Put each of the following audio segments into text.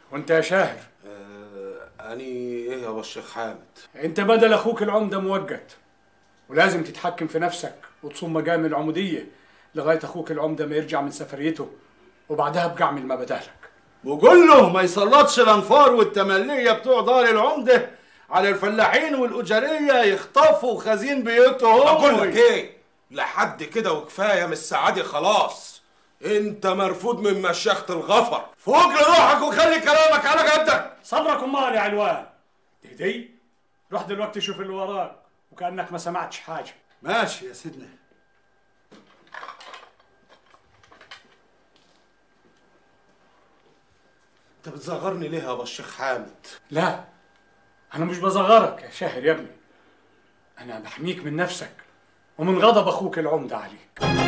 وانت يا شاهر آه اني ايه يا ابو الشيخ حامد انت بدل اخوك العمده موجت ولازم تتحكم في نفسك وتصوم مقام العموديه لغايه اخوك العمده ما يرجع من سفريته وبعدها بقى اعمل ما بدالك وقول له ما يسلطش الانفار والتمليه بتوع دار العمده على الفلاحين والاجاريه يخطفوا خزين بيوتهم اقول لك ايه لحد كده وكفايه من السعادة خلاص انت مرفوض من مشيخة الغفر فوق لروحك وخلي كلامك على قدك صبرك امال يا علوان تهدي روح دلوقتي شوف اللي وراك وكانك ما سمعتش حاجه ماشي يا سيدنا انت بتصغرني ليه يا ابو الشيخ حامد لا انا مش بصغرك يا شاهر يا ابني انا بحميك من نفسك ومن غضب اخوك العمده عليك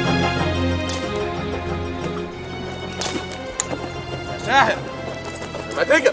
شاهد ما تيجي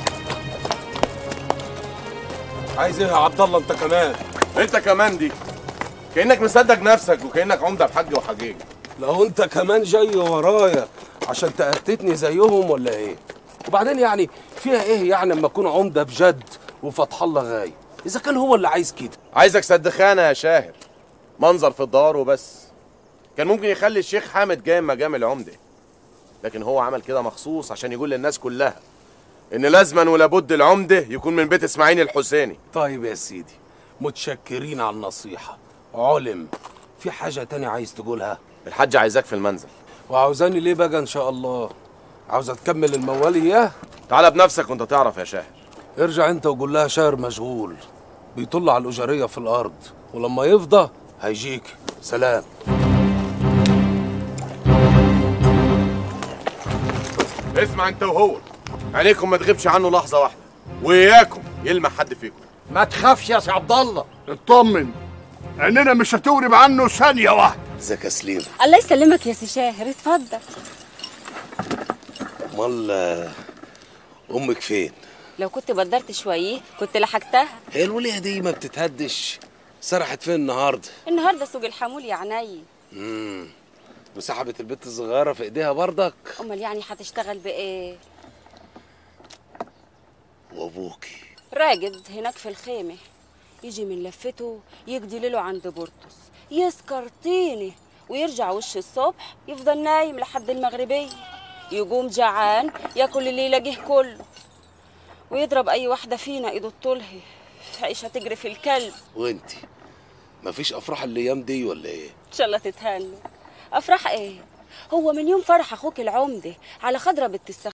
عايز ايه يا عبد الله انت كمان انت كمان دي كانك مصدق نفسك وكانك عمده بحج وحجيج لو انت كمان جاي ورايا عشان تأتتني زيهم ولا ايه وبعدين يعني فيها ايه يعني اما اكون عمده بجد وفتح الله غايب اذا كان هو اللي عايز كده عايزك صدخانه يا شاهر منظر في الدار وبس كان ممكن يخلي الشيخ حامد جاي مجام العمده لكن هو عمل كده مخصوص عشان يقول للناس كلها ان لازما ولابد العمده يكون من بيت اسماعيل الحسيني طيب يا سيدي متشكرين على النصيحه علم في حاجه تانية عايز تقولها الحاج عايزاك في المنزل وعاوزاني ليه بقى ان شاء الله عاوزه تكمل الموال اياه تعالى بنفسك وانت تعرف يا شاهر ارجع انت وقول لها شاعر مشغول بيطل على الاجاريه في الارض ولما يفضى هيجيك سلام اسمع انت وهو عليكم ما تغيبش عنه لحظه واحده واياكم يلمح حد فيكم ما تخافش يا سي عبد الله اطمن عيننا مش هتورب عنه ثانيه واحده ازيك يا سليم الله يسلمك يا سي شاهر اتفضل امال آه، امك فين لو كنت بدرت شويه كنت لحقتها هي الوليه دي ما بتتهدش سرحت فين النهارده النهارده سوق الحمول يا عيني امم وسحبت البت الصغيره في ايديها برضك امال يعني هتشتغل بايه وابوكي راجد هناك في الخيمه يجي من لفته يقضي ليله عند بورتوس يسكر طينه ويرجع وش الصبح يفضل نايم لحد المغربية يقوم جعان ياكل اللي يلاقيه كله ويضرب اي واحده فينا ايده الطلهي عيشه تجري في الكلب وانتي مفيش افراح الايام دي ولا ايه ان شاء الله تتهنى افراح ايه هو من يوم فرح اخوك العمده على خضره بنت